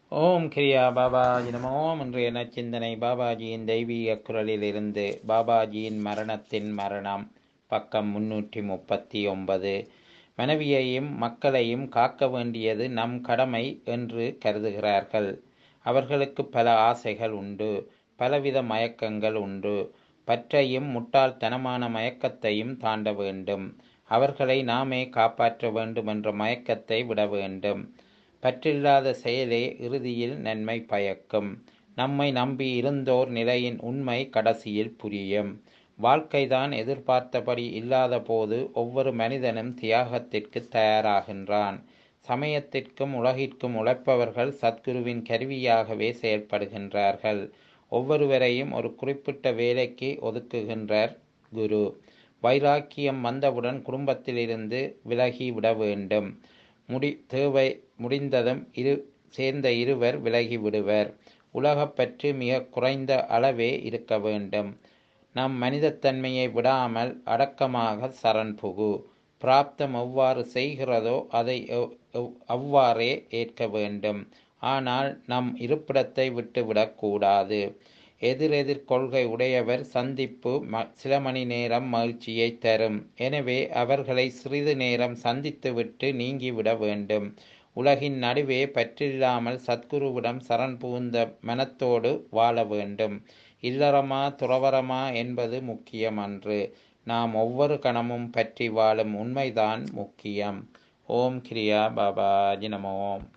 ஓம் கிரியா பாபாஜி நமோ இன்றைய நச்சிந்தனை பாபாஜியின் தெய்வீக குரலிலிருந்து பாபாஜியின் மரணத்தின் மரணம் பக்கம் முன்னூற்றி முப்பத்தி ஒன்பது மனைவியையும் மக்களையும் காக்க வேண்டியது நம் கடமை என்று கருதுகிறார்கள் அவர்களுக்கு பல ஆசைகள் உண்டு பலவித மயக்கங்கள் உண்டு பற்றையும் முட்டாள்தனமான மயக்கத்தையும் தாண்ட வேண்டும் அவர்களை நாமே காப்பாற்ற வேண்டும் என்ற மயக்கத்தை விட வேண்டும் பற்றில்லாத செயலே இறுதியில் நன்மை பயக்கும் நம்மை நம்பி இருந்தோர் நிலையின் உண்மை கடைசியில் புரியும் வாழ்க்கைதான் எதிர்பார்த்தபடி இல்லாத போது ஒவ்வொரு மனிதனும் தியாகத்திற்கு தயாராகின்றான் சமயத்திற்கும் உலகிற்கும் உழைப்பவர்கள் சத்குருவின் கருவியாகவே செயல்படுகின்றார்கள் ஒவ்வொருவரையும் ஒரு குறிப்பிட்ட வேலைக்கு ஒதுக்குகின்றார் குரு வைராக்கியம் வந்தவுடன் குடும்பத்திலிருந்து விலகி விட வேண்டும் முடி தேவை முடிந்ததும் இரு சேர்ந்த இருவர் விலகி விடுவர் உலகப்பற்று மிக குறைந்த அளவே இருக்க வேண்டும் நம் மனிதத்தன்மையை விடாமல் அடக்கமாக சரண் புகு பிராப்தம் எவ்வாறு செய்கிறதோ அதை அவ்வாறே ஏற்க வேண்டும் ஆனால் நம் இருப்பிடத்தை விட்டுவிடக்கூடாது எதிரெதிர் கொள்கை உடையவர் சந்திப்பு சில மணி நேரம் மகிழ்ச்சியை தரும் எனவே அவர்களை சிறிது நேரம் சந்தித்துவிட்டு நீங்கிவிட வேண்டும் உலகின் நடுவே பற்றில்லாமல் சத்குருவிடம் சரண் புகுந்த மனத்தோடு வாழ வேண்டும் இல்லறமா துறவரமா என்பது முக்கியமன்று நாம் ஒவ்வொரு கணமும் பற்றி வாழும் உண்மைதான் முக்கியம் ஓம் கிரியா பாபாஜி நமோம்